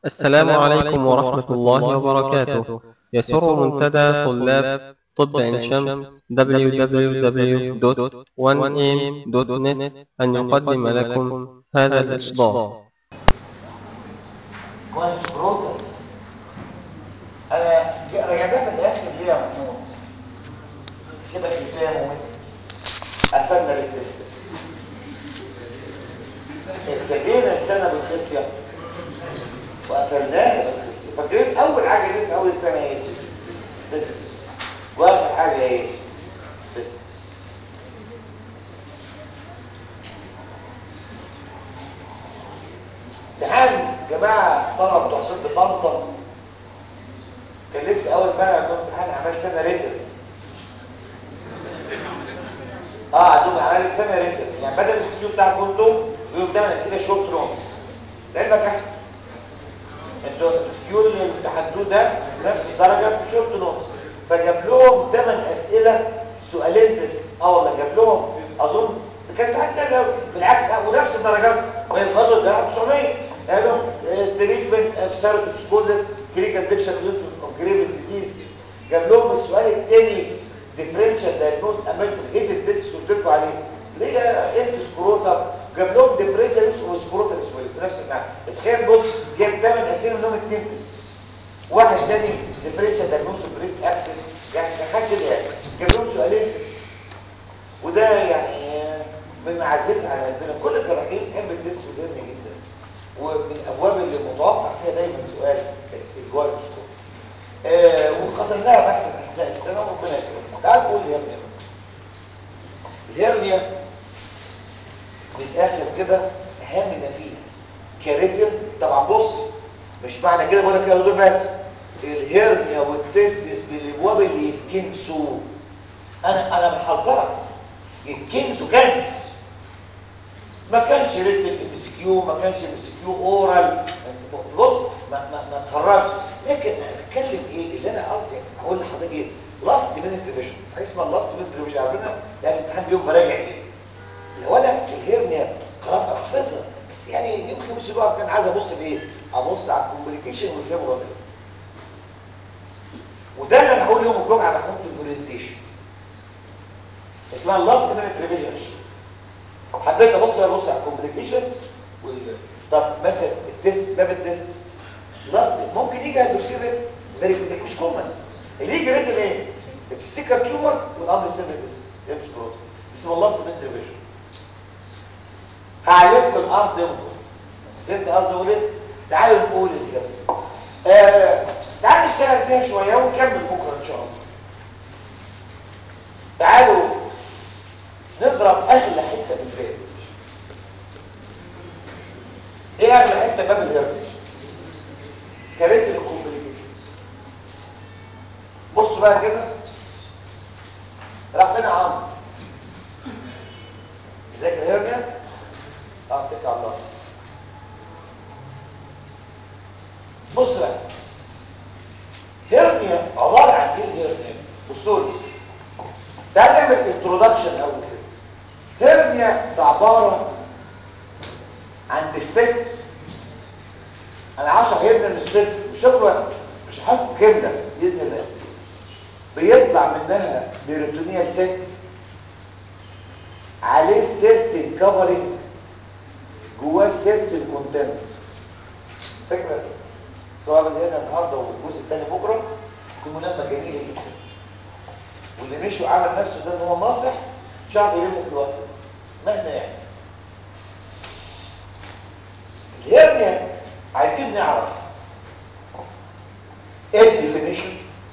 السلام عليكم ورحمة الله وبركاته يسر منتدى طلاب طب عين شمس www.1am.net أن يقدم لكم هذا الإصدار كويس بروتر انا رجعتها في الاخر ليه يا محمود سيبك الفهم ومس قفلنا الكريستس ابتدينا السنه بالخصيه وقفلناها بالخصيه فاكرين اول حاجه دي في اول السنه ايه بزنس واخر حاجه ايه بزنس امتحان جماعه طلبه بتوع طب طنطا كان لسه اول مره عندهم امتحان اعمال سنه ريتر اه عندهم اعمال السنه ريتر يعني بدل السكيو بتاعكم انتوا بيقولوا ده اسئله شورت نوتس لعلمك احسن انتوا السكيو اللي امتحنتوه ده نفس الدرجه شورت نوتس فجاب لهم 8 اسئله سؤالين تست اه والله جاب لهم اظن كانت امتحان سهل قوي بالعكس اه ونفس الدرجات ويفضلوا الجامعه 900 قالوا تريتمنت اوف سيرت اكسبوزس كلينيكال بيكشر اوف جريفز ديزيز جاب لهم السؤال الثاني ديفرنشال دايجنوز اميتو ايه التست قلت لكم عليه اللي هي امت سكروتا جاب لهم ديفرنشال اوف سكروتا اسود نفس المعنى تخيل بص جاب 8 اسئله منهم اثنين تست واحد تاني ديفرنشال دايجنوز اوف بريست ابسس يعني حاجه كده يعني جاب لهم سؤالين وده يعني من معزتها على قلبنا كل الجراحين بتحب التست والهرني جدا ومن الابواب اللي متوقع فيها دايما سؤال الجوار السكور آه وقدرناها بحث اثناء السنه وربنا يكرمك تعال نقول الهرنيا الهرنيا من الاخر كده اهم ما فيها كاريتين طبعا بص مش معنى كده بقول لك يا دكتور بس الهرنيا والتستس بالابواب اللي يتكنسوا انا انا بحذرك يتكنسوا كنس ما كانش ريتل ام سي كيو ما كانش ام سي كيو اورال بص ما ما ما اتخرجش لكن انا بتكلم ايه اللي انا قصدي اقول لحضرتك ايه لاست مينيت ريفيجن حاجه اسمها لاست مينيت ريفيجن عارفينها يعني الامتحان بيوم براجع ايه لو انا الهرنيا خلاص انا حافظها بس يعني يوم خميس بقى كان عايز ابص لايه ابص على الكومبليكيشن والفيبرال وده اللي انا هقول يوم الجمعه محمود في الاورينتيشن اسمها لاست مينيت ريفيجن حبيت ابص ابص على الكومبليكيشنز طب مثلا التست باب التست لاست ممكن يجي هيدروسين ريت فيري مش كومن اللي يجي ريت ايه السيكر تيومرز والاندر سيرفيس ده مش بروتين اسمه لاست مينيت ريفيجن هعلمكم الارض يومكم فهمت قصدي اقول ايه تعالوا نقول الكلام آه تعالوا نشتغل فيها شويه ونكمل بكره ان شاء الله تعالوا نضرب اغلى حته في الباب ايه اغلى حته باب الهرنش كاريت الكومبليكيشنز بصوا بقى كده راح فين يا عمرو ازيك الهرنيا اه اتكل على الله بص بقى هرنيا عباره عن ايه الهرنيا بصوا لي تعال نعمل انترودكشن اول كده هرنيا ده عباره عن ديفكت انا 10 هرنيا من الصفر مش شغل مش هحط كامله باذن الله بيطلع منها بيروتونيال سيت عليه سيرتين كفرنج جواه سيرتين كونتنت فكره سواء من هنا النهارده والجزء الثاني بكره تكون ملمه جميله جدا واللي مشوا عمل نفسه ده ان هو ناصح مش عارف يلمه في الوقت مهما يعني الهرنيا عايزين نعرف ايه الديفينيشن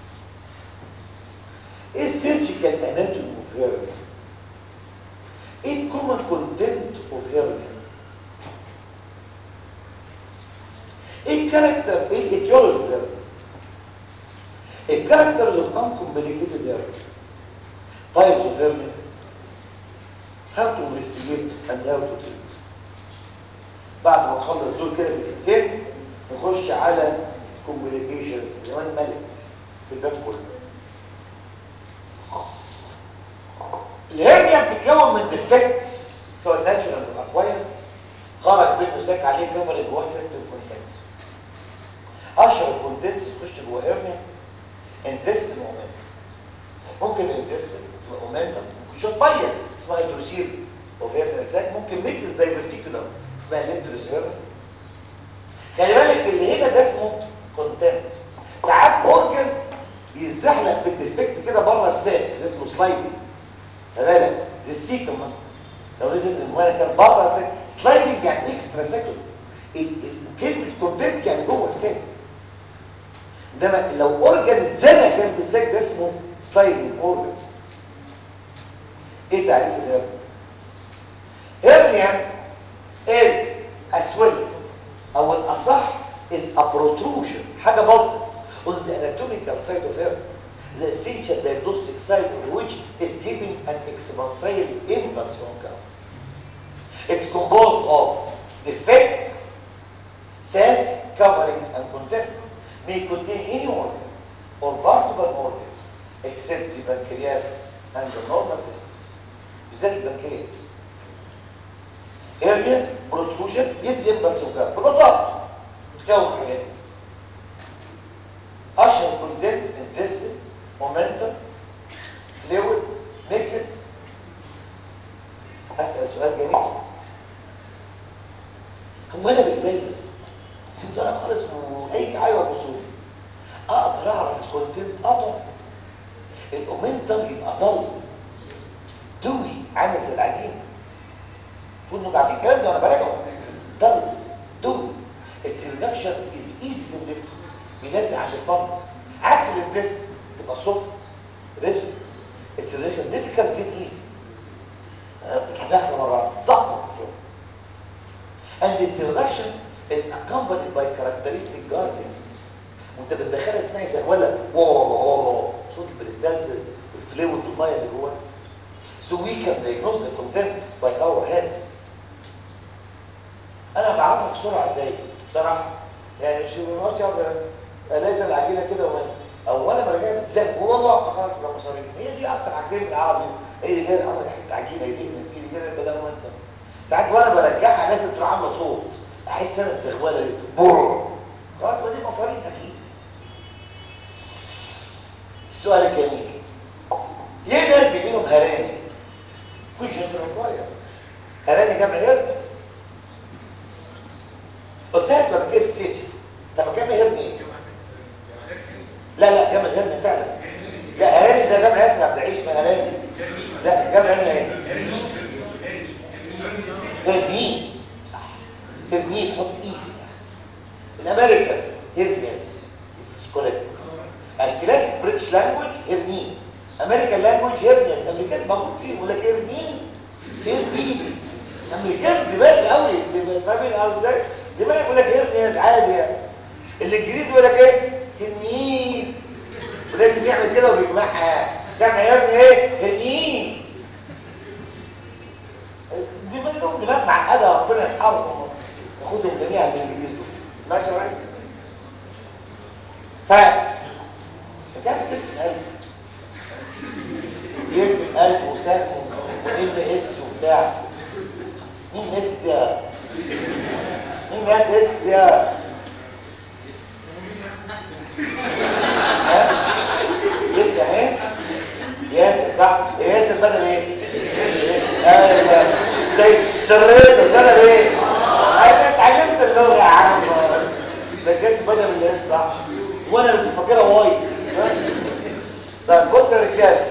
ايه السيرجيكال اناتومي اوف هيرنيا ايه الكومن كونتنت اوف هيرنيا ايه الكاركتر ايه الايتيولوجي اوف هيرنيا الكاركترز اوف uncomplicated هيرنيا types of hernia how to investigate and how to treat بعد ما نخلص دول كده في الكتاب نخش على complications زمان ملك في الباب كله الهرنيا بتتكون من ديفكت سواء ناتشورال او اكواير خرج منه ساك عليه كاميرا جوه السيرت كونتنت اشهر كونتنتس تخش جوه هرنيا انتستين مومنتم ممكن الانتستين تبقى مومنتم ممكن شويه ميه اسمها هيدروسيل وفيرنال ساك ممكن ميكس دايفرتيكولار اسمها ليتروسيرن خلي بالك اللي هنا ده اسمه كونتنت ساعات اورجن بيزحلق في الديفكت كده بره الساك ده اسمه سلايدنج خلي بالك زي السيكم مثلا لو لقيت الميه كان بره الساك سلايدنج يعني اكسترا ساكل كلمه كونتنت يعني جوه الساك انما لو اورجن اتزنق جنب الساك ده اسمه سلايدنج اورجن ايه تعريف الهرنيا hernia is a swelling او الاصح is a protrusion حاجه باظت on the anatomical side of hernia the essential diagnostic side of which is giving an expansile impulse from cow it's composed of defect sac coverings and content may contain any organ or part of an organ except the pancreas and the normal testis بالذات البنكرياس هرنيا بروتروجن يدي يبقى سكر ببساطه تكون حاجات اشهر كونتنت انتستين مومنتم فلويد نيكلز اسال سؤال جميل هو انا بايديا سيبت انا خالص واي حاجه وبصور اقدر اعرف الكونتنت اطول الاومنتم يبقى ضل دوي عامل زي العجينه المفروض انكم عارفين الكلام ده وانا براجعه ضل دوي السيلكشن از ايزي سيلكت بينزل عند الفرد عكس البريس تبقى سوفت ريزو السيلكشن ديفيكالت زين ايزي بتروح داخله مره صعبه and its selection is accompanied by characteristic guardians وانت بتدخلها اسمها زهوله واو صوت البريستالسز والفلويد والميه اللي جوه so we can diagnose the content by our heads انا بعرفها بسرعه ازاي بصراحه يعني مش بنقعد لازم العجينه كده وين اولا ما رجعت بالذنب والله خلاص لو مصارين هي دي اكتر حاجتين بالعربي هي دي كده عمل حته عجينه يديني في ايدي كده بدل ما انت ساعات وانا برجعها لازم تروح عامله صوت احس انا الزغواله دي بور خلاص ما دي مصارين اكيد السؤال الجميل ليه الناس بيجي لهم هراني كل شيء صغير هراني جمع هرني قلت لك لما كيف السيتي طب جمع هرني ايه لا لا جمع هرني فعلا لا هراني ده جمع ياسر عبد العيش ما هراني لا جمع هرني ايه هرنين صح هرنين تحط ايد الامريكان هرنيس كولكتيف الكلاسيك بريتش لانجوج هرنين امريكان لانجوج هرنيس امريكان موجود فيه يقول لك هرنين هرنين امريكان دماغي قوي ما بين ازاي دماغي يقول لك هرنيس عادي يعني الانجليزي يقول لك ايه هرنين ولازم يعمل كده وبيجمعها جمع هرني ايه هرنين دماغ لهم دماغ معقده ربنا يرحمهم ياخدهم جميعا من الانجليزي ماشي يا ريس ف فكان بترسم قلب يرسم قلب وسهم وام اس وبتاع مين اس ده مين يا اس ده لسه اهي ياسر صح ياسر بدل ايه ايوه زي شريت بدل ايه انا اتعلمت اللغه يا عم ده جاز بدل الايه صح وانا اللي كنت فاكرها واي طيب بص يا رجاله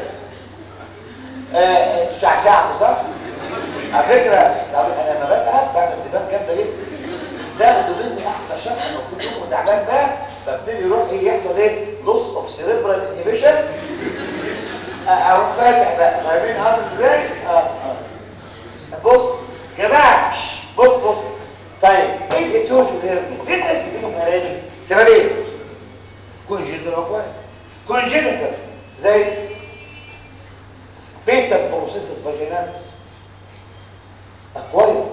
آه شعشعته صح على فكره طب انا لما بتعب بعمل دماغ جامده جدا تاخدوا مني احلى شرح المفروض يوم تعبان بقى ببتدي يروح ايه يحصل ايه لوس اوف سيريبرال انهبيشن اروح فاتح بقى فاهمين عامل ازاي اه اه بص يا جماعه بص بص طيب ايه الايتيولوجي هيرني في ناس بيجيلهم هراني سبب ايه كونجنتال اكواير كونجنتال زي بيتا بروسيس فاجينال اكواير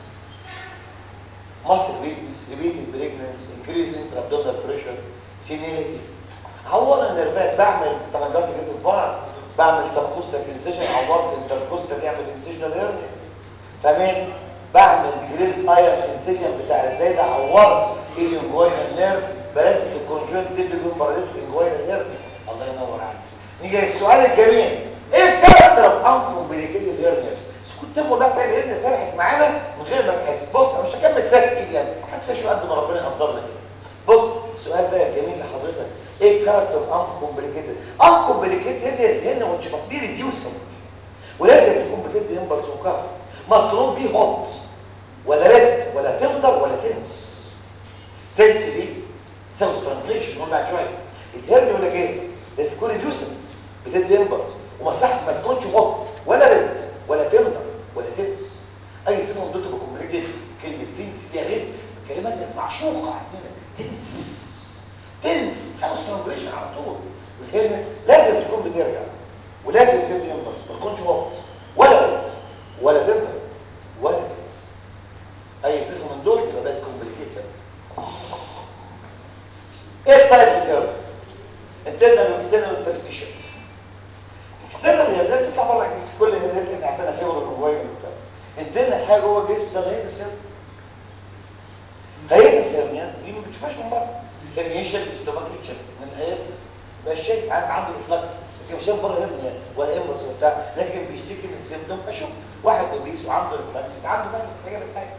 muscle weakness, repeated pregnancy, increased intra-abdominal pressure, senility. عورنا النرفات بعمل درجات كده في بعض بعمل سبكوستال انسيجن عورت انتركوستال يعمل انسيجنال هيرنيا فاهمين بعمل جريد ايرن انسيجن بتاع ازاي ده عورت الانجوينال نيرف بلاستيك الكونجوينت تدي باراليتيك انجوينال نيرف الله ينور عليك نيجي السؤال الجميل ايه الكاركتر اوف انكومبليكيتد هيرنيا كنت ده بتاع الهرنيا سرحت معانا من غير ما تحس بص انا مش هكمل فيها كتير يعني حتى شو قد ما ربنا يقدرنا كده بص السؤال بقى الجميل لحضرتك ايه الكاركتر اوف انكومبليكيتد انكومبليكيتد هيرنيا هنا وتش مصبير ريديوسر ولازم تكون بتدي امبلس وكارت مصروف بيه هوت ولا ريد ولا تلتر ولا تنس تنس دي تساوي سترانجليشن نقول بعد شويه الهرنيا يقول لك ايه لازم تكون ريديوسر بتدي امبلس ومساحته ما تكونش هوت ولا ريد ولا تلتر ولا تنس اي صفه من دول تبقى كومبليكيتد كلمه تنس دي غير الكلمات المعشوقه عندنا تنس تنس تساوي سترانجليشن على طول الهرنيا لازم تكون بترجع ولازم تدي امبلس ما تكونش هوت ولا ريد ولا تلتر ولا تنس اي صفه من دول تبقى بقت كومبليكيتد ايه التايب الثيرد انترنال واكسترنال انترستيشن اكسترنال هي ده بتطلع بره الجسم كل اللي احنا عارفينها فيبر والموبايل وبتاع انترنال حاجه جوه الجسم زي هي السيرم هي السيرم يعني دي ما بتشوفهاش من بره الانيشال ستوماتيك تشست من الايات ده الشيء عنده ريفلكس لكن مش بره هنا يعني ولا امبرس وبتاع لكن بيشتكي من سيمتوم اشوف واحد اوبيس وعنده ريفلكس عنده فتح حاجه من حاجه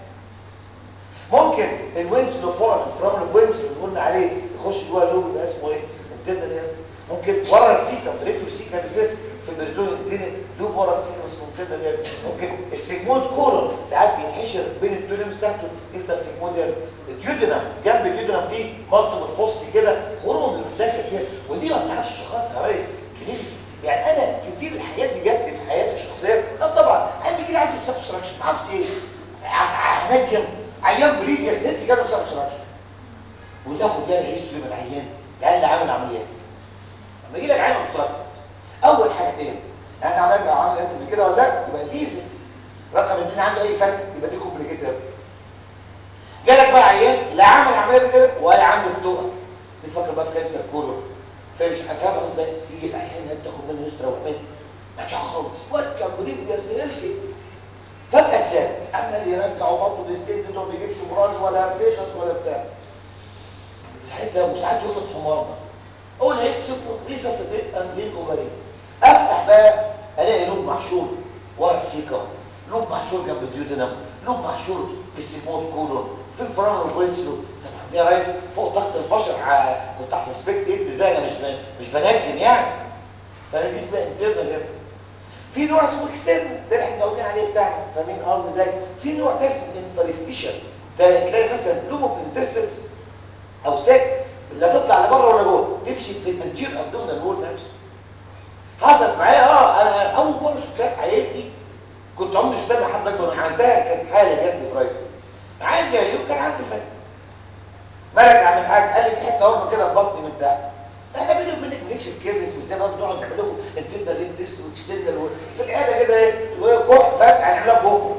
ممكن الوينسلو فورم الفرامل الوينسلو اللي قلنا عليه يخش جوه اللوب يبقى اسمه ايه انترنال هنا ممكن ورا السيكا ريتو السيكا بيسس في البريتون يتزنق دوب ورا السيكا اسمه انترنال هنا ممكن السيجمود كولون ساعات بيتحشر بين التوليمز بتاعته انتر سيجمود هنا الديودنم جنب الديودنم فيه مالتيبل فوس كده خروم داخل فيها ودي ما بنعرفش شخصها يا ريس كلينيك يعني انا كتير الحاجات دي جات لي في حياتي الشخصيه اه طبعا انا بيجي لي عندي سبستراكشن ما اعرفش ايه هنجم عيان بريد يا ستيتس جاله سبستراكشن وتاخد بقى الهيستوري من العيان العيان اللي عامل عمليات لما يجي لك عيان مستراكشن اول حاجتين يعني عملت عمليات قبل كده ولا لا يبقى ديزل رقم اثنين عنده اي فك يبقى دي كومبليكيتد جالك بقى عيان لا عمل عمليه كده ولا عنده فتوقه بيفكر بقى في كانسر كولون فمش فاهم ازاي تيجي العيان ده تاخد منه يسرى وعمل ما تشخص وات كان بريف يا سيلسي فجاه اتساب عمال يرجع وبرضه للسيل ده ما بيجيبش براش ولا فليشس ولا بتاع ساعتها وساعات يخلط حمارنا اقول هيك سيبه ريسس بيت انزين اوفرين افتح بقى الاقي لوب محشور ورا السيكا لوب محشور جنب الديودنم لوب محشور في السيمون كولون في الفرامل وينسلو طبعا يا ريس فوق ضغط البشر ع... كنت هسسبكت ايه ازاي انا مش ب... مش بنجم يعني فانا دي اسمها انترنال هيرنيا في نوع اسمه اكسترنال ده اللي احنا قلنا عليه بتاعنا فاهمين قصدي ازاي في نوع تاني اسمه انترستيشن ده تلاقي مثلا لوب اوف انتستين او ساك لا تطلع لبره ولا جوه تمشي في الانتير ابدومينال وول نفسه حصلت معايا اه انا اول مره شفتها في حياتي كنت عمري شفتها مع حد اكبر من عملتها كانت حاله جات لي برايفت عيل جاي وكان عنده فتح ملك عامل حاجه قال لي في حته هرمه كده في بطني من تحت احنا بيني وبينك بنكشف كيرنس بالذات بقى بنقعد نعمل لكم انترنال ليب تيست واكسترنال في العياده كده ايه كح فجاه هنعملها بكره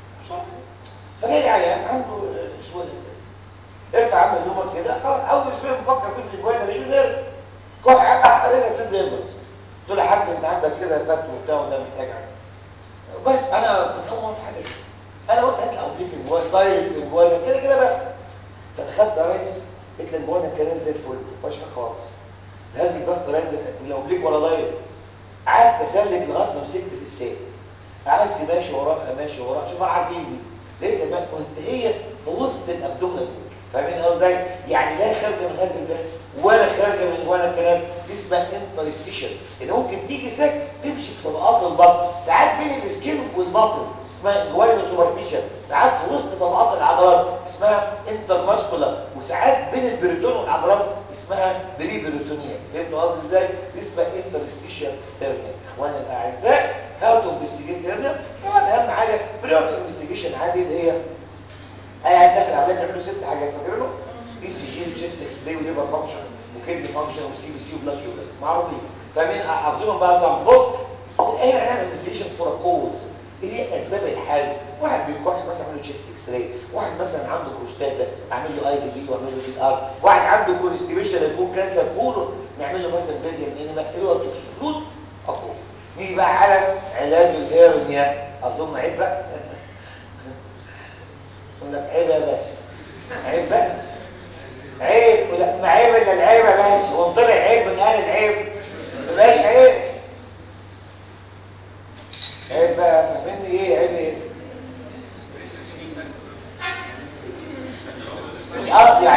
فجاي لي عيان عنده شويه ارفع عم هدومك كده خلاص اول شويه بفكر كنت الجوانب ريجونير كح احط علينا تبدا يبرز قلت له يا حاج انت عندك كده فتح وبتاع وده محتاج حاجه بس انا كنت اول مره في حاجه انا قلت هات الاوبليك الجوال دايركت الجوال كده كده بقى فدخلت يا ريس قلت له الجوال الكلام زي الفل ما فيهاش حاجه خالص هذه الضغط رجلك الاوبليك ولا دايركت قعدت اسلك لغايه ما مسكت في السيل قعدت ماشي وراها ماشي وراها شوف عارفين لقيت بقى كنت هي في وسط الابدومينال فاهمين قصدي ازاي يعني لا خارجه من هذا الباب ولا خارجه من ولا الكلام دي اسمها انترستيشن اللي ممكن تيجي سك تمشي في طبقات البطن ساعات بين السكين والماسلز اسمها انجوينو سوبرفيشن ساعات في وسط طبقات العضلات اسمها انترماسكولار وساعات بين البريتون والعضلات اسمها بري بريتونيا فهمتوا قصدي ازاي دي اسمها انترستيشن هيرنيا وانا الاعزاء هاو تو انفستيجيت هيرنيا طبعا اهم حاجه بريوت انفستيجيشن عادي اللي هي قاعد داخل عمال يعملوا ست حاجات فاكرينه بي سي جي وتشيست اكس راي وليفر فانكشن وكيدني فانكشن وسي بي سي وبلاد شوجر معروفين فاهمين حافظينهم بقى صح بص ايه هنعمل انفستيجيشن فور كوز ايه هي اسباب الحاله واحد بيكح مثلا اعمل له تشيست اكس راي واحد مثلا عنده بروستاتا اعمل له اي دي بي واعمل له دي ار واحد عنده كونستيبيشن البون كانسر كولون نعمل له مثلا بيليوم انيما اللي هو توكسيكلود اقوى نيجي بقى على علاج الهيرنيا اظن عيب بقى يقول لك عيب يا باشا عيب بقى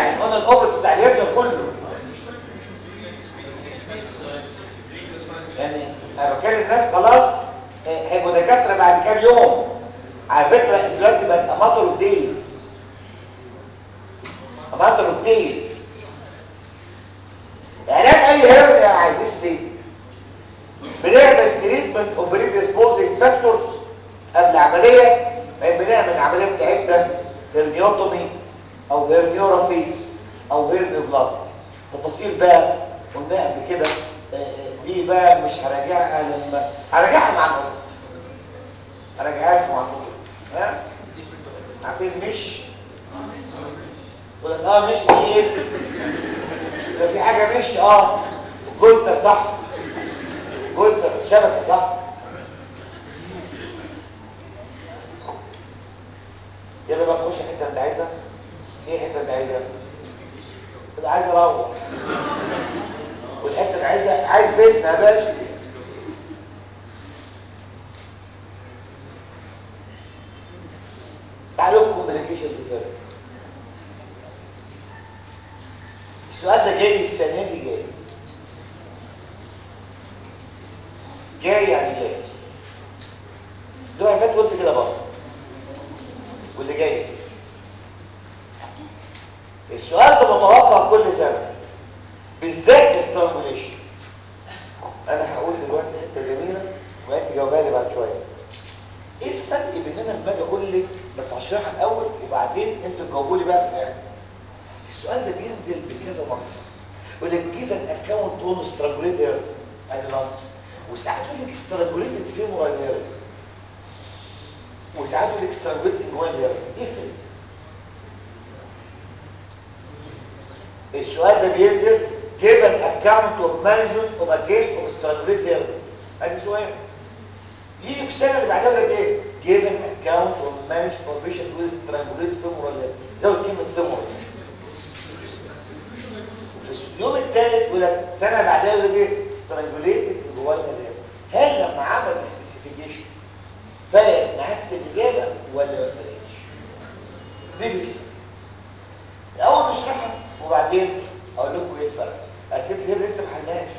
يعني قلنا الاوبرت بتاع الهرنيا كله يعني انا بكلم الناس خلاص آه، هيبقوا دكاتره بعد كام يوم على فكره دلوقتي بقت اماتر اوف دايز اماتر اوف دايز علاج اي هرنيا يا عزيزتي بنعمل تريتمنت اوف بريديسبوزنج فاكتورز قبل العمليه بنعمل العمليه بتاعتنا هرنيوتومي او هرنيورافي او هرنيوبلاستي تفاصيل بقى قلناها قبل كده آه، آه، دي بقى مش هراجعها لما هراجعها مع النقط هراجعها لكم مع النقط ها عارفين مش ولا اه مش دي ايه يبقى في حاجه مش اه جولتر صح جولتر شبكه صح يلا بقى نخش الحته اللي انت عايزها ايه الحته اللي عايزها انا عايز اروح والحته اللي عايزها عايز بيتنا يا باشا تعالوا لكم كومبليكيشن في السؤال ده جاي السنه دي جاي جاي يعني جاي الاسبوع اللي فات قلت كده برضه واللي جاي السؤال ده متوقع كل سنه بالذات استرانجوليشن انا هقول دلوقتي حته جميله وانت جاوبها لي بعد شويه ايه الفرق بين انا لما اجي اقول لك بس هشرحها الاول وبعدين انتوا تجاوبوا لي بقى في الاخر السؤال ده بينزل بكذا نص يقول لك جيف ان اكونت اون سترانجوليت هير ادي نص وساعات يقول لك سترانجوليت فيمورال هير وساعات يقول لك سترانجوليت انجوان هير يفرق السؤال ده بينزل جيف ان اكونت اوف مانجمنت اوف ا كيس اوف سترانجوليت هير ادي سؤال يجي في السنه اللي بعدها يقول لك ايه جيف ان اكونت اوف مانج فورميشن ويز سترانجوليت فيمورال هير زود كلمه فيمورال في اليوم الثالث يقول لك سنه بعدها يقول لك ايه سترانجوليتد جوه الهير هل لما عمل سبيسيفيكيشن فرق معاك في الاجابه ولا ما فرقش؟ دي الفكره الاول نشرحها وبعدين اقول لكم ايه الفرق اسيب الهير لسه ما حلناش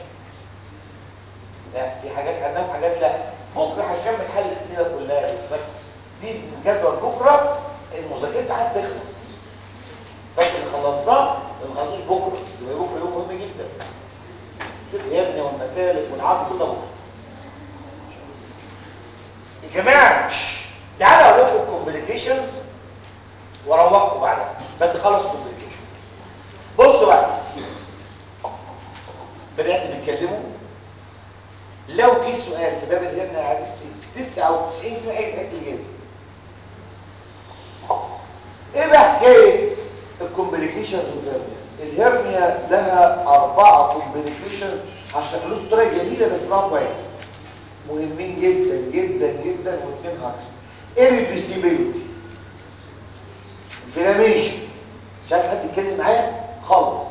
لا في حاجات حلناها وحاجات لا بكره هكمل حل الاسئله كلها بس بس دي من جدول بكره المذاكره هتخلص فاكر اللي خلصناه ما نخلصوش بكره يبقى بكره يوم مهم جدا ست هرنيا والمسالك والعظم كله بكره يا جماعه شش، تعالوا اقول لكم الكومبليكيشنز واروحكم بعدها بس خلص كومبليكيشن بصوا بقى بدات نتكلموا لو جه سؤال في باب الهرنيا يا عزيزتي في 99 في اي اكل جدا ايه بقى حكايه الكومبليكيشنز والهرنيا الهرنيا لها اربعه كومبليكيشنز هشتغلوه بطريقه جميله بس ما كويس مهمين جدا جدا جدا واثنين هاكس irreducibility inflammation مش عايز حد يتكلم معايا خالص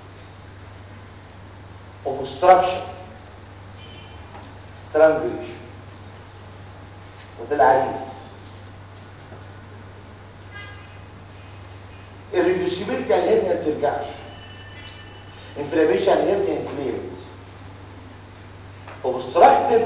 obstruction strangulation وده العريس الريدوسيبيلتي على الهرنيا ما بترجعش انفلاميشن على الهرنيا انفلامد اوبستراكتيف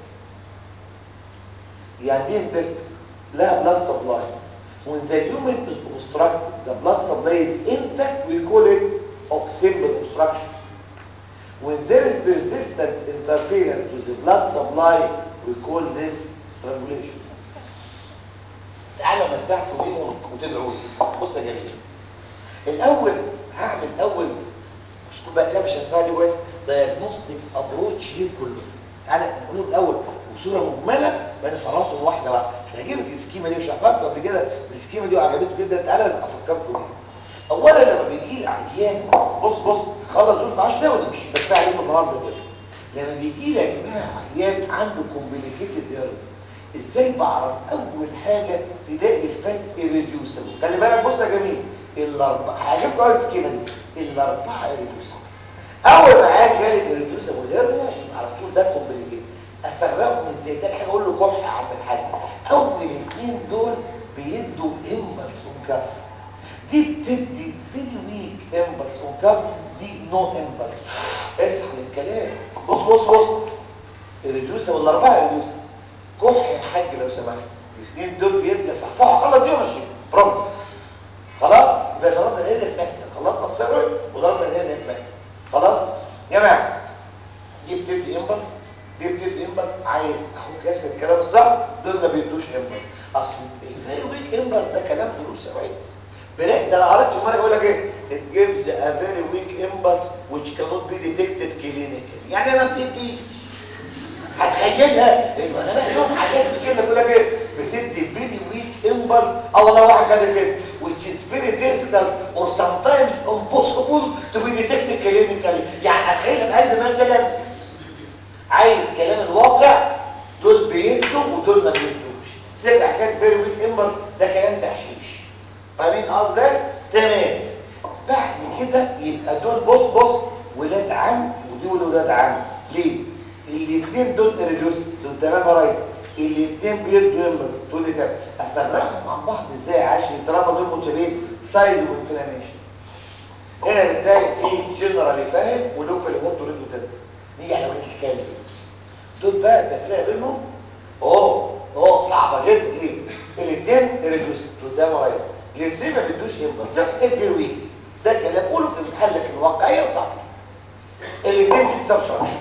يعني ايه البست لها بلاد سبلاي when the human is obstructed the blood supply is intact we call it simple obstruction when there is persistent interference with the blood supply we call this strangulation تعالوا متعكم بيهم وتدعوا لي بص يا جميل الاول هعمل اول مش بقى لا مش هسمعها دي كويس دايجنوستيك ابروتش ليه كله تعالى نقول الاول بصوره مجمله بقى نفرطهم واحده واحده هتعجبك السكيمه دي وشرحتها لكم قبل كده السكيمه دي وعجبتكم جدا تعالى افكركم بيها اولا لما بيجي لي عيان بص بص خلص دول في 10 دقايق ونمشي بدفع عليكم النهارده كده لما بيجي لي يا جماعه عيان عنده كومبليكيتد ايرور ازاي بعرف اول حاجه تلاقي الفات irreducible خلي بالك بص يا جميل الاربعه هعجبكم قوي السكيمه دي الاربعه irreducible اول ما عيان جالي irreducible ايرور يبقى على طول ده كومبليكيتد افرقهم ازاي ده حاجه اقول له كح يا عم الحاج اول اثنين دول بيدوا امبلس منكر دي بتدي فيري ويك امبلس وكم دي نو امبلس اصحى للكلام بص بص بص الريديوسر والاربعه ريديوسر كح يا حاج لو سمحت الاثنين دول بيبدا صحصحوا خلاص دي ماشي برومس خلاص يبقى ضربنا الهيد في مكتب خلصنا السيرويد وضربنا الهيد في مكتب خلاص يا جماعه دي بتدي امبلس دي بتدي امبلس عايز اخد كاس الكلام الصح دول ما بيدوش امبلس اصل الفيري ويك امبلس ده كلام دروس يا ريس بريك ده انا قريت في مره يقول لك ايه it gives a very weak impulse which cannot be detected clinically يعني ما بتديش هتخيلها ايوه انا بقى يوم حاجات بتقول لك يقول لك ايه بتدي فيري ويك امبلس او والله واحد كاتب كده which is very difficult or sometimes impossible to be detected clinically يعني اتخيل بقلب مثلا عايز كلام الواقع دول بيدوا ودول ما بيدوش سيب حكايه فيري ويك امبلس ده كلام تحشيش فاهمين قصدي تمام بعد كده يبقى دول بص بص ولاد عم ودول ولاد عم ليه الاثنين دول ريديوس دول تمام يا ريس الاثنين بيدوا امبلس تقول لي كده افرقهم عن بعض ازاي عشان طالما دول متشابهين سايز وانفلاميشن هنا بتلاقي في جنرالي فاهم ولوكالي هوت وريد وتد نيجي على وجه الكلام دول بقى التفرقه بينهم اوه اوه صعبه جدا ليه الاثنين ريديوس دول ده يا ريس الاثنين ما بيدوش امبلس ادي ويك ده كلام قوله في الامتحان لكن واقعيا صح الاثنين في سبشركشن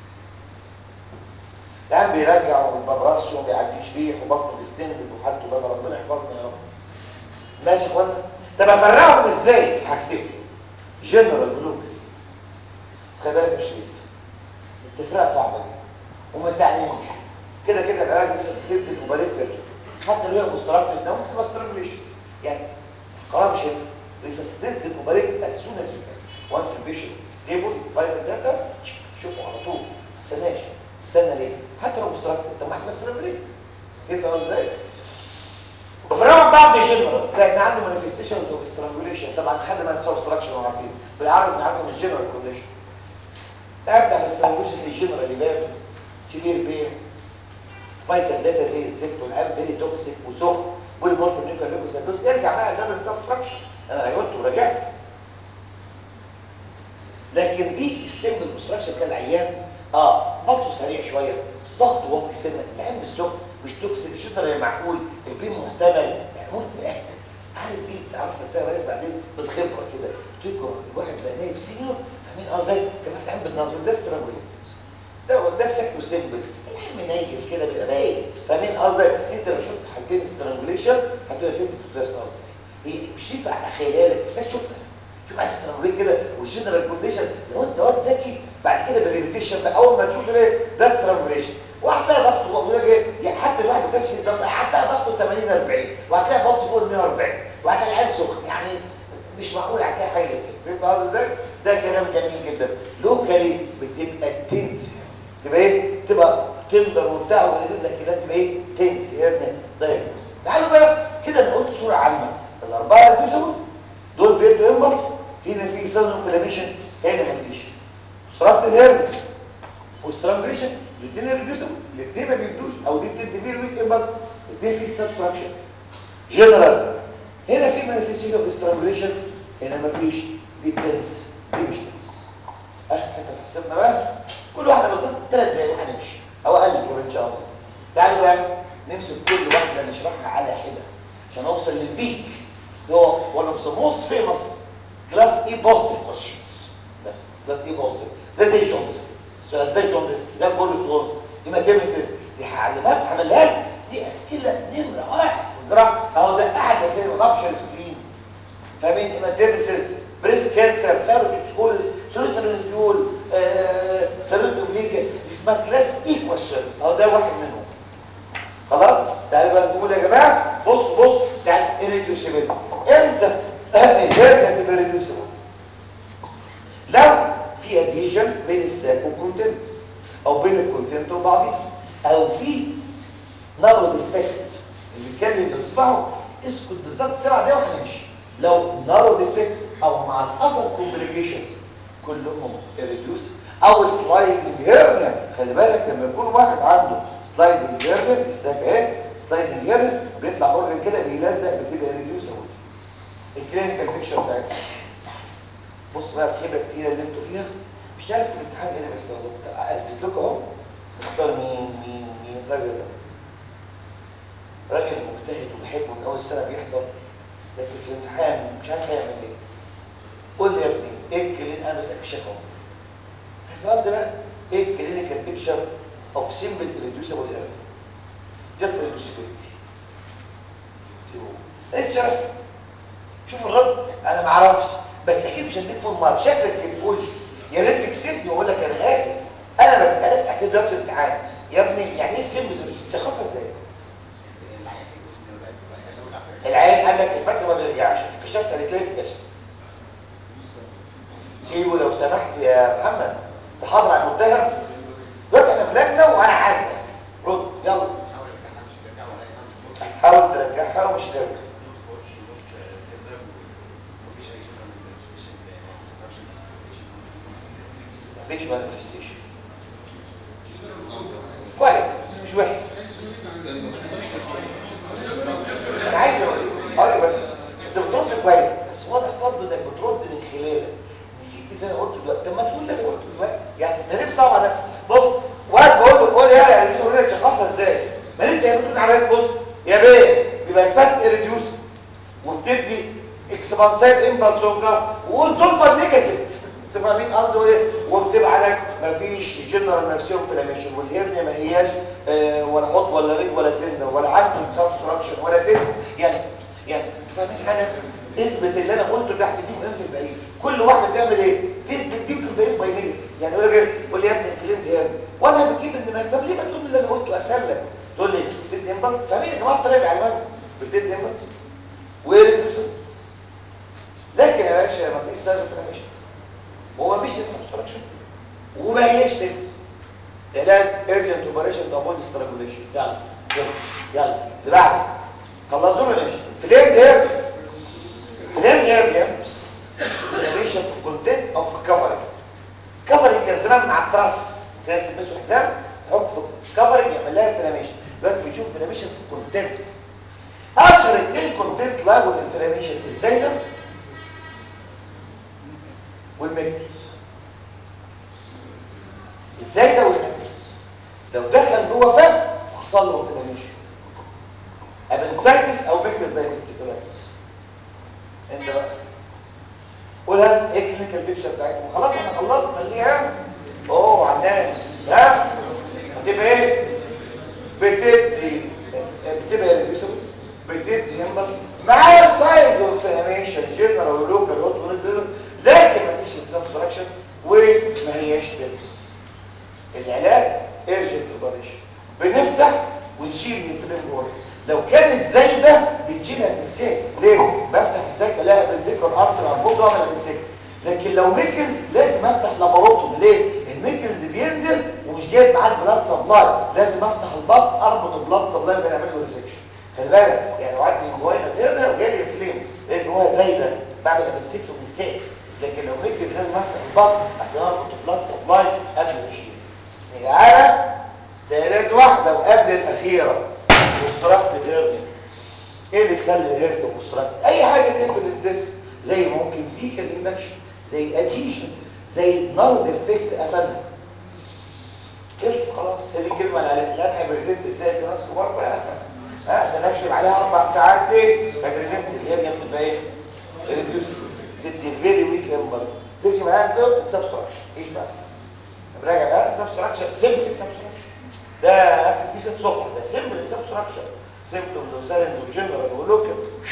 الان بيرجع وما بيبرصش وما بيعديش ريح وبطنه بيستنفد وحالته بقى ربنا يحفظنا يا رب ماشي يا اخوانا طب افرقهم ازاي حاجتين جنرال بلوك خلي بالك يا شريف التفرقه صعبه جدا وما تعنيش كده كده العلاج لسه ستيتد وباليتر حتى لو هي بوستراكت الدم تبقى سترانجليشن يعني القرار مش هيفرق لسه ستيتد وباليتر as soon as you can once the patient stable vital data شوفوا على طول ما تستناش تستنى ليه حتى لو بوستراكت طب ما احنا سترانجليشن فهمت قصدي ازاي وفرقهم بعض جنرال لان عنده مانيفستيشنز اوف سترانجوليشن طبعا حد ما ينسى ستراكشن وعارفين بالعربي بنعرفه من الجنرال كونديشن ابدا الاسترانجوليشن في الجنرال يبان سيفير بين فايتال داتا زي الزفت والقلب فيري توكسيك وسخن بوليمورف نيوكلير ليوكوسيتوس ارجع بقى لليفل سبستراكشن انا عيونت ورجعت لكن دي السم الاستراكشن بتاع العيان اه بطنه سريع شويه ضغط واطي سنه العين بالسخن مش توكسيك الشجر معقول البين محتمل معقول باهدى عارف دي تعرف ازاي رئيس بعدين بالخبره كده تذكر الواحد بقى نايب سينيور فاهمين قصدي كان فتحان بالنظر ده سترانجوليتس ده ده شكله سيمبل الحلم نايل كده بيبقى باين فاهمين قصدي انت لو شفت حالتين سترانجوليشن هتبقى فين ده قصدي هي مش ينفع اخيلها لك بس شوفها شوف على السترانجوليت كده والجنرال كونديشن لو انت واد ذكي بعد كده بالريبيتيشن بقى اول ما تشوف ايه ده سترانجوليشن وهتلاقي ضغطه بقول لك ايه يعني حتى الواحد ما كانش ضغط هتلاقي ضغطه 80 40 وهتلاقي ضغطه فوق ال 140 وهتلاقي العين سخن يعني مش معقول هتلاقي حاجه كده فهمت قصدي ازاي؟ ده كلام جميل جدا لوكالي بتبقى تنس تبقى ايه؟ تبقى تندر وبتاع ويقول لك كده تبقى ايه؟ تنس يا ابني دايجنوز تعالوا بقى كده انا قلت صوره عامه الاربعه ريديوسبل دول بيدوا امبلس هنا في سيزون انفلاميشن هنا مفيش سرعه الهرم والسترانجريشن الاثنين ريديوسبل الاثنين ما بيدوش او دي بتدي فيه ويك امبلس الاثنين في سبستراكشن جنرال هنا في مانيفيستيشن اوف سترانجريشن هنا مفيش دي تنس دي مش تنس اخر حته في حسابنا بقى كل واحده بالظبط ثلاث دقايق وهنمشي او اقل كمان ان شاء الله تعالوا بقى نمسك كل واحده نشرحها على حده عشان اوصل للبيك اللي هو one of the most famous class E positive questions ده class E positive ده زي جوندس سؤال زي جوندس زي بوليس وولز دي ماتيرنسيس دي هعلمها هعملها لك دي اسئله نمره واحد في الجراحه اهو ده احد اسئله الرابشر سكرين فاهمين ماتيرنسيس بريست كانسر سيروتوكسكوليس سيروتونيول سيروتوبليزيا دي اسمها كلاس اي كويشنز اهو ده واحد منهم خلاص تعالوا بقى نقول يا جماعه بص بص ده irreducible امتى الهرجه تبقى ريديوسبل لو في ادهيجن بين الساك والكونتنت او بين الكونتنت وبعضيه او في نارو ديفكت اللي بيتكلم بتصبعه اسكت بالظبط سبع دقايق وهنمشي لو نارو ديفكت او مع الاذر كومبليكيشنز كلهم ريديوس او سلايدنج هيرنيا خلي بالك لما يكون واحد عنده سلايدنج هيرنيا الساك اهي سلايدنج هيرنيا بيطلع اورجن كده بيلزق بتبقى ريديوس الكلينيكال بيكشر بتاعتها بص بقى الخيبه التقيله اللي انتوا فيها مش عارف في الامتحان ايه اللي بيحصل لكم اثبت لكم اهو اختار مين مين مين الراجل ده راجل مجتهد وبحبه من اول سنه بيحضر لكن في الامتحان مش عارف هيعمل ايه قول لي يا ابني ايه الكلين انا بسالك شفوي السؤال ده بقى ايه الكلينيكال بيكتشر اوف سيمبل ريديوسبل ايرور جاست ريديوسبيلتي سيبوه ايه الشرح شوف الرد انا ما اعرفش بس اكيد مش هديك فول مارك شكلك بتقول يا ريت تكسبني واقول لك انا اسف انا بسالك اكيد دلوقتي امتحان يا ابني يعني ايه سيمبل تشخصها ازاي العين قال لك الفتح ما بيرجعش كشفت قالت لي كشف سيبه لو سمحت يا محمد تحاضر على المتهم دلوقتي احنا في لجنه وانا عازمك رد يلا حاول ترجعها ومش ترجع مفيش مانيفستيشن كويس مش وحش انا عايز اقول لك بس انت بترد كويس بس واضح برضه انك بترد من خلالك نسيت اللي انا قلته دلوقتي طب ما تقول اللي انا قلته دلوقتي يعني انت ليه مصعب على نفسك بص واحد بقول له قول يا انا لسه بقول لك تشخصها ازاي ما لسه بتقول على ناس بص يا بيه بيبقى الفات ريديوس وبتدي اكسبانسات امبلس وقول تربه نيجاتيف انت فاهمين قصدي ايه وبتبقى لك مفيش جنرال نفسيهم انفلاميشن والهرنيا ما هياش آه ولا حط ولا ريج ولا تندر ولا عنده سبستراكشن ولا تنس يعني يعني انت فاهمين حاجه اثبت اللي انا قلته تحت دي وانت الباقيين كل واحده تعمل ايه تثبت دي الباقيين باينين يعني يقول لك قول لي يا ابني انفلامد هرنيا وانا بجيب ان ما طب ليه ما تقول اللي انا قلته اسهل لك تقول لي بتدي امبلس فاهمين يا جماعه الطريقه على بتدي امبلس وايه لكن يا باشا ما فيش سايد انفلاميشن هو مفيش سبستراكشن وما هيش تنس علاج ايرجنت اوبريشن دابول سترانجوليشن يلا يلا يلا اللي بعده خلصونا ماشي فليم هير فليم هير يا انفلاميشن في الكونتنت او في الكفرنج كفرنج كان زمان مع التراس كانت تلبسوا حزام تحط في الكفرنج يعمل لها انفلاميشن دلوقتي بنشوف انفلاميشن في الكونتنت اشهر اثنين كونتنت لايبل انفلاميشن ازاي ده والميكلز ازاي ده والميكلز لو دخل جوه فم وحصل له انفلاميشن ابنسايتس او ميكلز دايبيتيكولايتس انت بقى قولها ايه الكلينيكال بيكشر بتاعتهم خلاص احنا خلصنا خليها اوه على الناس ها هتبقى ايه بتدي بتبقى ريديوسبل بتدي امبلس مع السايز والانفلاميشن جنرال ولوكال هوسبيتال لكن ما فيش سبستراكشن وما هياش تنس العلاج ايرجنت اوبريشن بنفتح ونشيل الانفلام جوه لو كانت زي ده بنشيلها بالساك ليه بفتح الساك بلاقي بالديكور ارتر على البوضه واعمل بالساك لكن لو ميكلز لازم افتح لاباروتوم ليه الميكلز بينزل ومش جايب معاه البلاد سبلاي لازم افتح البطن اربط البلاد سبلاي ونعمل له ريسكشن خلي بالك يعني وعدني جوايا غيرنا وجاي انفلام لان هو زي ده بعمل ابنسيكتو بالساك لكن لو ميكلز لازم افتح البطن عشان اربط البلاد سبلاي قبل ما اشيل نيجي على تالت واحده وقبل الاخيره مستراحة الهرنيا ايه اللي يخلي الهرنيا مستراحة اي حاجة تقفل الديسك زي ممكن فيكال انفكشن زي اديشنز زي نارد افكت قفلها خلص خلاص هي دي الكلمه اللي عليها لا هيبريزنت ازاي الناس كبار بقى ها عشان اكشف عليها اربع ساعات ليه هيبريزنت الهرنيا بتبقى ايه ريديوس تدي فيري ويك امبلس تمشي معاها دول سبستراكشن ايش بقى راجع بقى سبستراكشن سيمبل سبستراكشن ده في ست صفحه ده سيمبل سبستراكشن سيمبتومز وساينز وجنرال ولوكال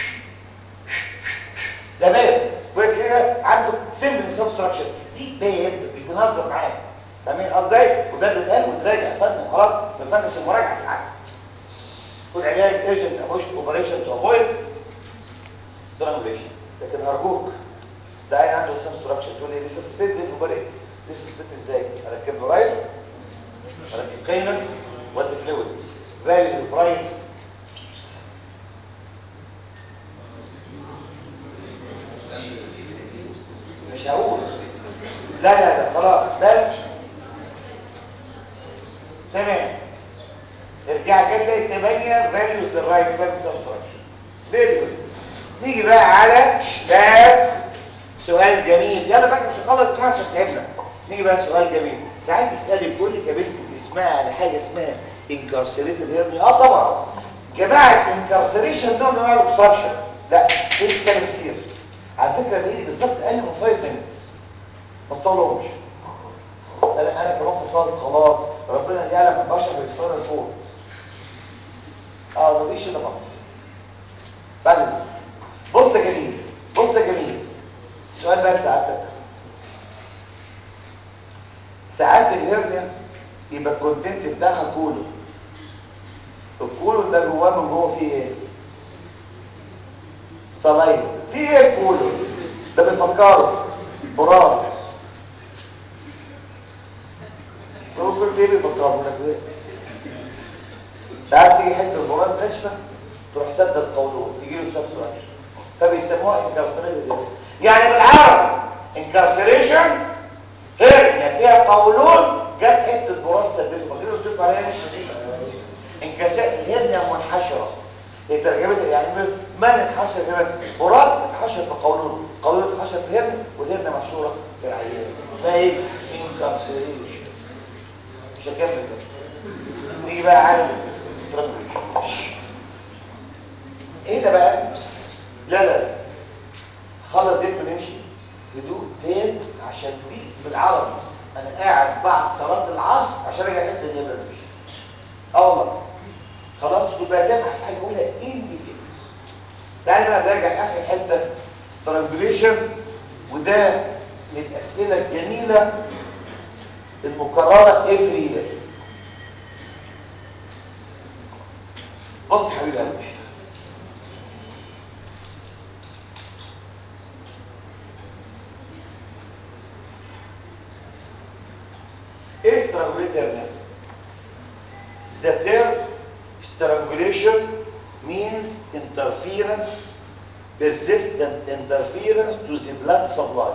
ده باب وكده عنده سيمبل سبستراكشن دي باب مش بنهزر معاه فاهمين قصدي ازاي وده الان وتراجع فن خلاص بنفنش المراجعه ساعات والعلاج ايجنت اوبريشن تو افويد سترانجوليشن لكن ارجوك ده عين عنده سبستراكشن تقول لي ريسستيت زي الاوبريت ريسستيت ازاي اركب له رايل اركب قيمه ودي فلويدز فاليو برايم مش هقول لا لا لا خلاص بس تمام ارجع كده تلاقي 8 فاليوز للرايت باب سبستراكشن فيري جود نيجي بقى على باس سؤال جميل يلا بقى مش هنخلص معاه عشان تعبنا نيجي بقى سؤال جميل ساعات بيسالك بيقول لك يا بنت تسمعي على حاجه اسمها انكارسريتد هيرني اه طبعا جماعه انكارسريشن نوع من انواع الاوبستراكشن لا في كلام كتير على فكره بيجي بالظبط اقل من 5 مينتس ما تطولهمش انا انا كمان فصلت خلاص ربنا يعلم البشر بيصير الفوق اه مفيش الا بعض بعد بص يا جميل بص يا جميل السؤال بقى لسعادتك ساعات الهرنيا يبقى الكونتنت بتاعها كولو الكولو ده جواه من جوه فيه ايه صلايز فيه ايه الكولو ده بيفكروا براس هو كل ايه بيفكروا لك ايه ساعات تيجي حته البراز ناشفه تروح سد القولون يجي له سبس رأي فبيسموها انكارسريشن يعني بالعربي انكارسريشن هرنيا فيها قولون جت حته براس سدته فاكرين قلت لكم عليها مش انكسار الهرنيا منحشره هي ترجمتها يعني من انحشر كمان براس اتحشر في قولون قولون اتحشر في هرنيا والهرنيا محشوره في العيان اسمها ايه انكارسريشن مش هكمل بقى نيجي بقى على ايه ده بقى بس. لا لا خلص زيت ونمشي هدوء فين عشان دي بالعربي انا قاعد بعد صلاه العصر عشان ارجع الحته دي قبل مش اه والله خلاص كنت بقى تاني عايز اقولها انديكيتس تعالى بقى نراجع اخر حته سترانجوليشن وده من الاسئله الجميله المكرره افري يير بص حبيب قلبي ايه strangulation The term strangulation means interference persistent interference to the blood supply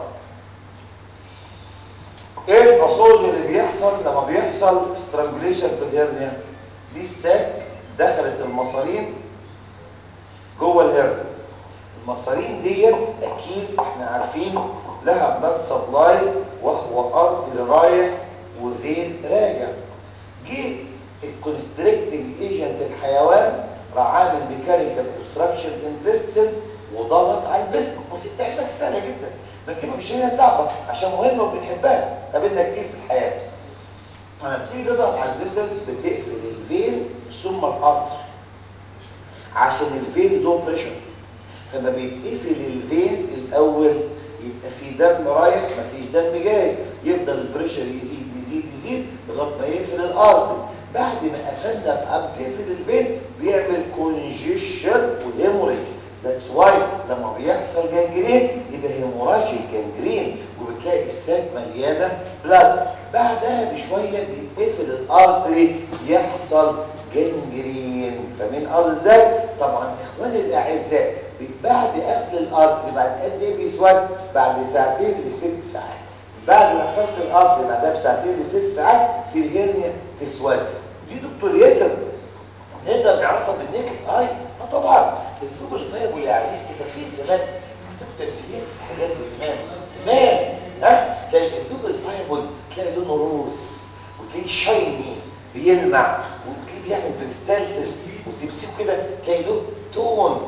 ايه الفصول اللي بيحصل لما بيحصل strangulation في الهرنيا دي الساك دخلت المصارين جوه الهرنيا المصارين ديت اكيد احنا عارفين لها بلاد سبلاي وهو ارتري رايح وفين راجع جه الكونستريكتنج ايجنت الحيوان راح عامل ميكانيكال اوبستراكشن انتستين وضغط على الجسم بسيط تعمل سهله جدا بنجيبها مش هي صعبه عشان مهمه وبنحبها قابلنا كتير في الحياه لما بتيجي تضغط على الفيسلز بتقفل الفين ثم الارتر عشان الفين له بريشر فما بيتقفل الفين الاول يبقى في دم رايح مفيش دم جاي يفضل البريشر يزيد يزيد يزيد لغايه ما يقفل الارض بعد ما قفلنا بقى بتقفل الفين بيعمل كونجيشن وهيموريج ذاتس واي لما بيحصل جنجرين يبقى هيموراجيك جنجرين وبتلاقي الساك مليانه بلاد بعدها بشويه بيتقفل الارتري يحصل جنجرين فاهمين قصدي ازاي طبعا اخواني الاعزاء بعد قفل الارتري بعد قد ايه بيسود بعد ساعتين لست ساعات بعد ما قفلت الارتري بعدها بساعتين لست ساعات الهرنيا تسود دي دكتور ياسر نقدر نعرفها بالنكت اي اه طبعا الجوب الفايبل يا عزيزتي فاكرين زمان عندكم تمثيليات في الحاجات دي زمان زمان ها تلاقي الدوب الفايبل تلاقي لونه روز وتلاقيه شايني بيلمع وتلاقيه بيعمل بريستالسس وتمسكه كده تلاقي له تون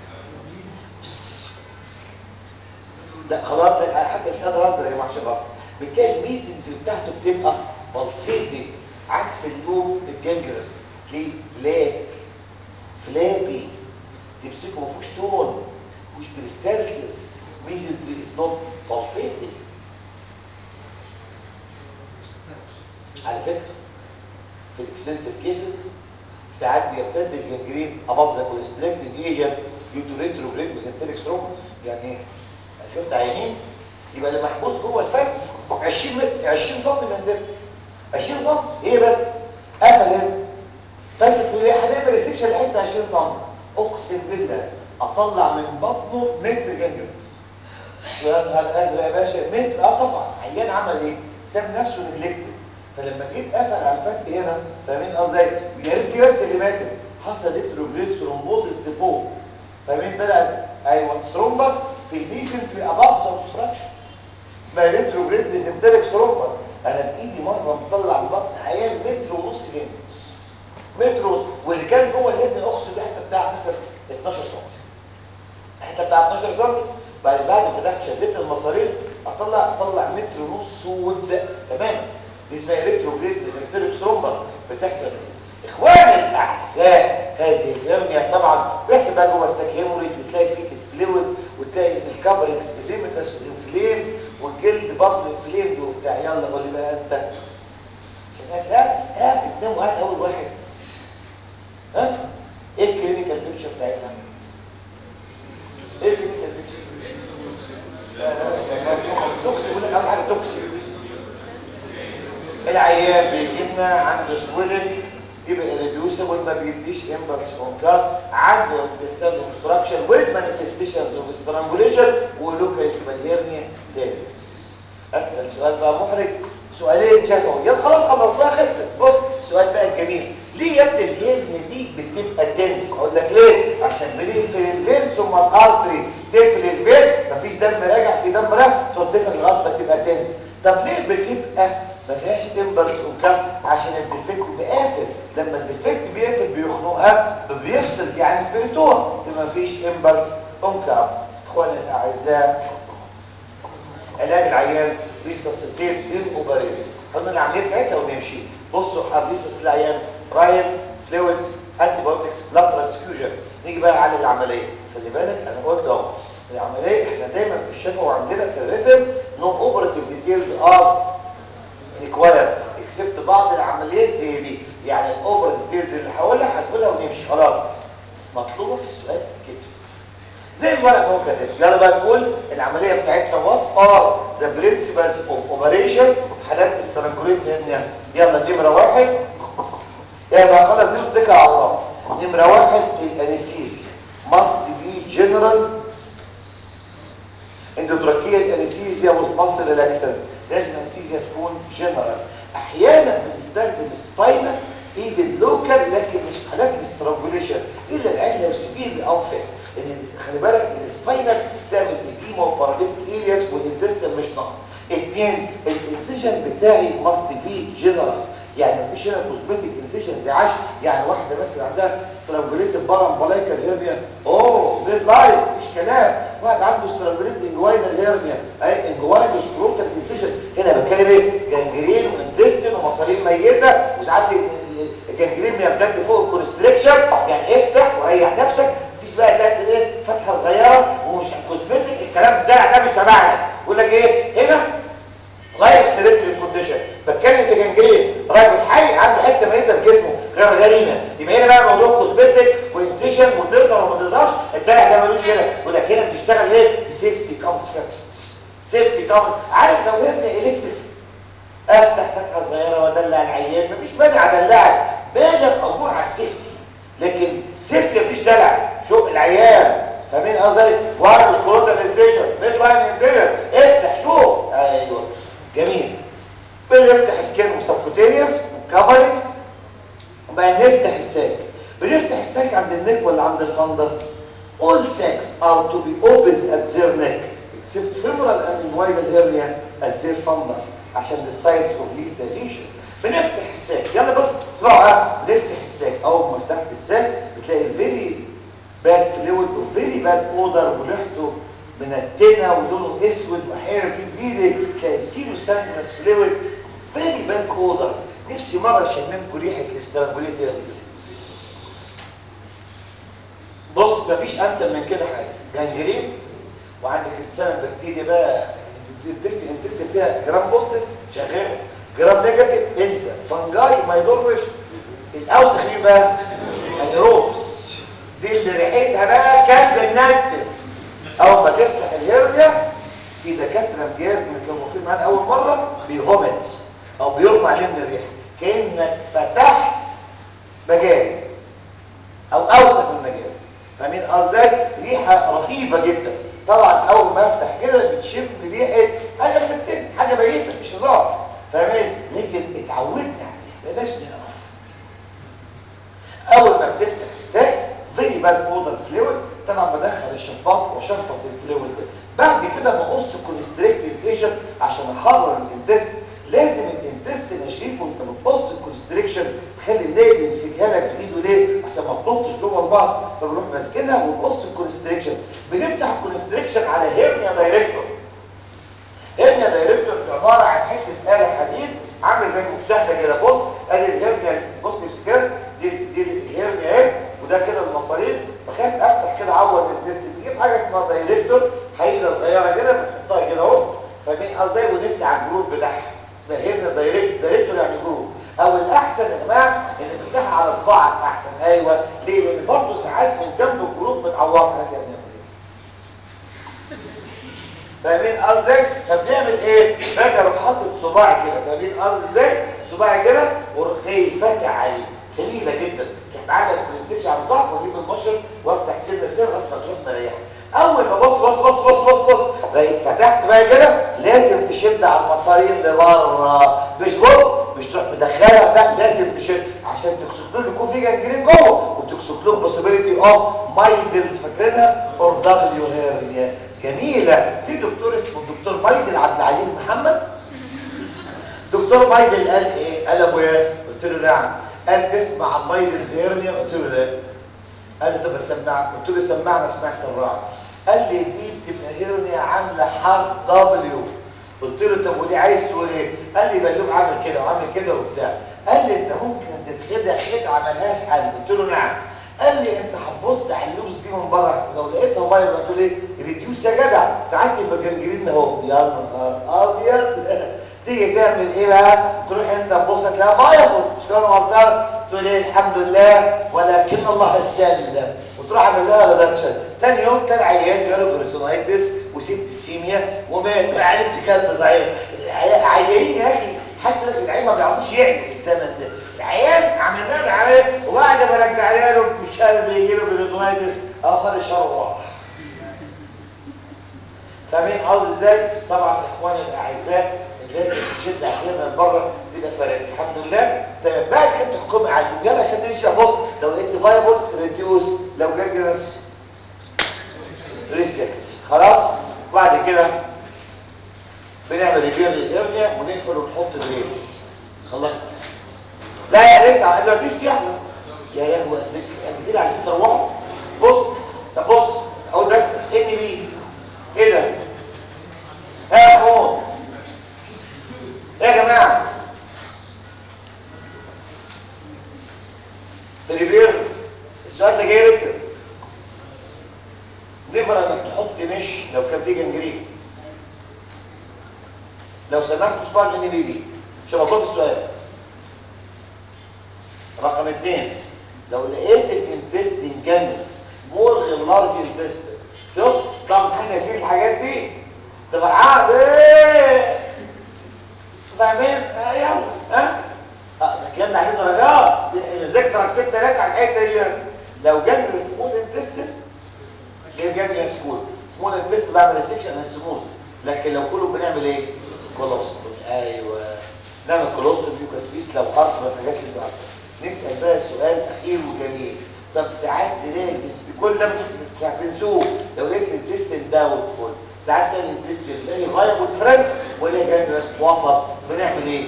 لا خلاص لا حتى مش قادر اهزر يا محشي غلط بتلاقي الميزن بتاعته بتبقى بلسيتي عكس اللوب الجنجرس ليه بلاك فلابي تمسكه ما فيهوش تون مفيهوش بريستالسس ميزنتري از نوت بلسيتي على فكره في الاكستنسيف كيسز ساعات بيمتد الجنجرين above the constricting agent due to retrograde mesenteric thrombus يعني ايه؟ شفت عينين يبقى اللي محبوس جوه الفم 20 متر 20 سم من الجسم 20 سم ايه بس قفل هنا فانت تقول ايه هنعمل ريسكشن لحته 20 سم اقسم بالله اطلع من بطنه متر جنجرس يا نهار ازرق يا باشا متر اه طبعا عيان عمل ايه ساب نفسه نجلكتد فلما جيت قفل على الفك هنا فاهمين قصدي يا ريت دي بس اللي ماتت حصل ريتروجريد ثرومبوزس لفوق فاهمين طلعت ايوه ثرومبس في الميزنتري اباف اوبستراكشن اسمها ريتروجريد ميزنتريك ثرومبس انا بايدي مره مطلع من بطن عيان متر ونص لينكس متر ونص واللي كان جوه الهدن اقصد الحته بتاع مثلا 12 سم الحته بتاع 12 سم بعد بعد ما فتحت شديت المصارين اطلع اطلع متر ونص سود تماما دي اسمها ريتروجريد ميزنتريك ثرومبس بتحصل اخواني الاعزاء هذه الهرنيا طبعا بيحصل بقى جوه الساك هيموريج بتلاقي فيه فلويد وتلاقي الكفرنجز بتيمتس والانفليم والجلد برضه انفليمد وبتاع يلا قول لي بقى انت لا لا بتنام واحد اول واحد ها ايه الكلينيكال بيكتشر بتاعتها ايه الكلينيكال بيكتشر توكسي بقول لك اول حاجه توكسي العيان بيجي لنا عنده سويلنج يبقى ريديوسبل ما بيديش امبلس كونكار عنده انتستال اوبستراكشن ويز مانيفستيشنز اوف سترانجوليشن ولوكال هيرنيا تيرس اسال سؤال بقى محرج سؤالين شافوا يلا خلاص خلصناها خلصت بص السؤال بقى الجميل ليه يا ابني الهيرنيا دي بتبقى تنس اقول لك ليه عشان بنقفل الفين ثم الارتري تقفل الفين مفيش دم راجع في دم راجع تقفل لغايه ما تبقى تنس طب ليه بتبقى ما فيهاش تمبرز وكم عشان الديفكت بيقفل لما الديفكت بيقفل بيخنقها بيفصل يعني البريتور ما فيش امبلس انكر اخواني الاعزاء علاج العيان ريسسيتيت سين اوبريت قلنا العمليه بتاعتها ونمشي بصوا حريصس العيان راين فلويدز انتي بايوتكس لاترال سفيوجن نيجي بقى على العمليه خلي بالك انا قلت اهو العمليه احنا دايما في الشفا وعندنا في الريتم نو اوبراتيف ديتيلز ار ريكواير اكسبت بعض العمليات زي دي يعني الاوفر ديتيلز اللي هقولها هتقولها ونمشي خلاص مطلوبه في السؤال كده زي الورق ما هو كاتب يلا بقى نقول العمليه بتاعتنا وات ار ذا برنسبلز اوف اوبريشن حالات السترانجوليت هرنيا يلا نمره واحد يبقى خلاص دي اتكل على الله نمره واحد الانستيزيا must be general اندوتراكيال انستيزيا ومصل ريلاكسنت لازم الانستيزيا تكون جنرال احيانا بنستخدم سباينال ايفن لوكال لكن مش في حالات الاسترانجوليشن الا العين لو سبيل او فات لان خلي بالك السباينال بتعمل ايديما وباراليتيك ارياس والانتستين مش ناقص اثنين الانسيجن بتاعي ماست بي جنرال يعني مفيش هنا كوزمتيك انسيجن زي عش يعني واحده مثلا عندها سترانجوليتد بارامبلايكال هيرنيا اوه ميد لايف مفيش كلام واحد عنده سترانجوليتد انجوينال هيرنيا اي انجوينال سكروتال انسيجن هنا بتكلم ايه جانجرين وانتستين ومصارين ميته وساعات الجانجرين بيمتد فوق الكونستريكشن يعني افتح وريح نفسك مفيش بقى تلاقي ايه فتحه صغيره ومش كوزمتيك الكلام ده ده مش تبعنا يقول لك ايه هنا لايف ستريتري كونديشن بتكلم في جنجرين راجل حي عنده حته ميته في جسمه غير غريمه يبقى هنا بقى موضوع كوزمتيك وانسيشن وتظهر وما تظهرش الدلع ده ملوش هنا يقول لك هنا بنشتغل ايه سيفتي كامز فيكست سيفتي كامز عارف لو هنا الكتريك افتح فتحه صغيره وادلع العيان مفيش مانع ادلعك بالغ امور على السيفتي لكن سيفتي مفيش دلع شوف العيان فاهمين قصدي وارد سكروتال انسيجن ميد لاين انسيجن افتح شوف ايوه جميل بنفتح سكين وسبكوتينيوس وكفرنجز وبقى نفتح الساك بنفتح الساك عند النك ولا عند الفندس all sacs are to be opened at their neck except femoral and inguinal hernia at their fundus عشان the sites of least lesion بنفتح الساك يلا بص اسمعوا ها نفتح الساك اول ما فتحت الساك بتلاقي very bad fluid و very bad odor وريحته من التنة ولونه اسود واحيانا في بليدنج تلاقي سيلو سانجنس فلويد فيري باد اودر نفسي مره اشممكم ريحه الاسترانجوليت هيرنز بص مفيش امتن من كده حاجه جانجرين وعندك انسان بكتيريا بقى التست التست فيها جرام بوزيتيف شغال جرام نيجاتيف انسى فانجاي ما يضرش الاوسخ مين بقى الروبس دي اللي ريحتها بقى كلب النتف اول ما تفتح الهرنيا في دكاتره امتياز من اللي كانوا واقفين معانا اول مره بيفومت او بيغمى عليه من الريحه كانك فتحت مجال او اوسخ من المجال فاهمين قصدي ريحه رهيبه جدا طبعا اول ما افتح كده بتشم ريحه حاجه من التاني حاجه ميته مش هزار فاهمين لكن اتعودنا عليها بلاش نعرف اول ما بتفتح الساك فيري باد بودر فلويد طبعا بدخل الشفاط وشفط الفلويد ده عشان احرر الانتست لازم الانتست يا شريف وانت بتبص الكونستريكشن تخلي ايديك يمسكها لك بايده ليه عشان ما تنطش جوه البطن فبنروح ماسكينها ونقص الكونستريكشن بنفتح الكونستريكشن على هيرنيا دايركتور هيرنيا دايركتور عباره عن حته آلة حديد عامل زي المفتاح ده كده بص ادي الهيرنيا بص كده دي دي الهيرنيا اهي وده كده المصارين بخاف افتح كده عوض الديست تجيب حاجه اسمها دايركتور حقيقه صغيره كده بتحطها كده اهو فمين قصدي ونفتح على الجروب بتاعها اسمها هيرنيا دايركت دايركتور يعني جروب او الاحسن يا جماعه ان تفتحها على صباعك احسن ايوه ليه لان برضه ساعات من جنب الجروب بتعورها كده فاهمين قصدي فبنعمل ايه باجي اروح حاطط صباعي كده فاهمين قصدي ازاي صباعي كده واروح جاي فاتح عليه جميله جدا تبقى عندك بريستيكش على الضغط واجيب المشر وافتح سنه سنه لغايه ما تروح مريحه اول ما بص بص بص بص بص بص بقيت فتحت بقى كده لازم تشد على المصارين لبره مش بص مش تروح مدخلها ده لازم تشد عشان تكسك له يكون في جنجرين جوه وتكسك له بوسيبيليتي اوف مايدلز فاكرينها اور دبليو هيرنيا جميله في دكتور اسمه الدكتور بايدل عبد العزيز محمد دكتور بايدل قال ايه قال ابو ياس قلت له نعم قال تسمع عن بايدلز هيرنيا قلت له لا قال لي طب سمعك قلت له سمعنا سمعت الراعي قال لي دي بتبقى هيرنيا عامله حرف دبليو قلت له طب وليه عايز تقول ايه قال لي بلوك عامل كده وعامل كده وبتاع قال لي انت ممكن تتخدع خدعه ملهاش حل قلت له نعم قال لي انت هتبص على اللوز دي من بره لو لقيتها فايبر هتقول ايه ريديوس يا جدع ساعات يبقى جنجرين اهو يا نهار ابيض تيجي تعمل ايه بقى تروح انت تبص تلاقيها فايبر مش كانوا غلطان تقول ايه الحمد لله ولكن الله السلم وتروح عامل لها ريدكشن تاني يوم كان عيان جاله بريتونايتس وسيبتسيميا ومات عرفت كلب ضعيف عيانين يا اخي حتى لكن العيال ما بيعرفوش يعملوا في الزمن ده العيان عملنا له عليه وبعد ما رجعنا له ابن كلب يجي له بريتونايتس اخر الشر راح فاهمين قصدي ازاي؟ طبعا اخواني الاعزاء الناس اللي بتشد احيانا من بره بيبقى فرق الحمد لله تمام بعد كده تحكمي على الرجاله عشان نمشي بص لو لقيت فايبل ريديوس لو جاجرس ريجكت خلاص بعد كده بنعمل ريبير للهرنيا ونقفل ونحط بريد خلص لا يا لسه قال له مفيش دي احنا يا لهوي قد كده عايزين تروحوا بص طب بص اقول بس ان بي ايه ده ها هو ايه يا جماعه ريبير السؤال ده جاي ركب نفر انك تحط مش لو كان في جنجرين لو سمحت صباع ان بي دي عشان مطلوب السؤال رقم اثنين لو لقيت الانتستين جانجلز سمول غير لارج انتستين شوف طب امتحان يسير الحاجات دي ده فرعان ايه فاهمين آه يلا ها اه ده الكلام ده عليه درجات ذاك درجتين ثلاثه على الحته دي بس لو جانجل سمول انتستين غير جانجل سمول سمول انتستين بعمل ريسكشن سمول لكن لو كله بنعمل ايه كولوستومي ايوه نعمل كولوستومي وكسبيس لو ارض من الحاجات اللي بعدها نسال بقى سؤال اخير وجميل طب ساعات نلاقي كل ده مش هتنسوه لو لقيت الانتستين داون فول ساعات تلاقي الانتستين تلاقي غايه والفرنك ولا جانجلس وسط بنعمل ايه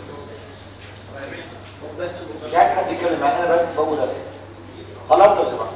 مش عايز حد يتكلم معايا انا بس بقول لك خلاص لو سمحت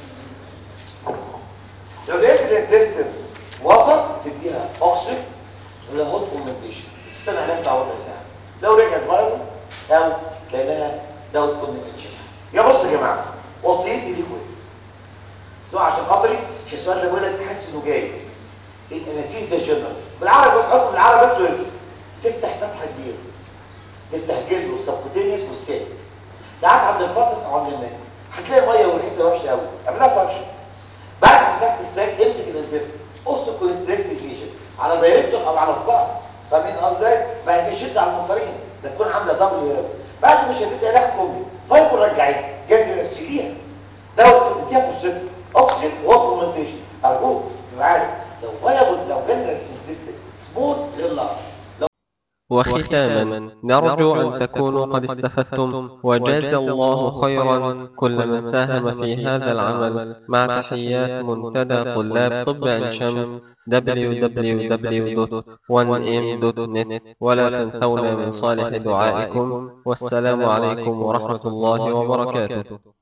لو لقيت الانتستين وسط تديها اوكسجين ولا هوت فورمنتيشن تستنى عليها بتاع ربع ساعه لو رجعت فايرال او لانها دوت فورمنتيشن يا بص يا جماعه وصيتي ليكم ايه اسمعوا عشان خاطري مش السؤال ده بقول لك تحس انه جاي الاناسيس زي جنرال بالعربي بس حكم بالعربي بس ويمشي تفتح فتحه كبيره تفتح جلد والسبكوتينيوس والسيل ساعات عند الفطس او عند النك هتلاقي ميه والحته وحشه قوي اعملها سكشن بعد ما فتحت الساك امسك الانتست قص كونستريكتيف ليجن على دايركتور او على صباع فاهمين قصدي بعد كده شد على المصارين ده تكون عامله دبل هير بعد ما شديت علاج كومي فايبر رجعيها جد تشيليها دوت اديها فرصتها اوكسجين وفورمنتيشن ارجوك تبقى عارف لو فايبل لو جنرال انتست سمول غير لارج وختاما نرجو أن تكونوا قد استفدتم وجاز الله خيرا كل من ساهم في هذا العمل مع تحيات منتدى طلاب طب عين شمس www.1m.net ولا تنسونا من صالح دعائكم والسلام عليكم ورحمة الله وبركاته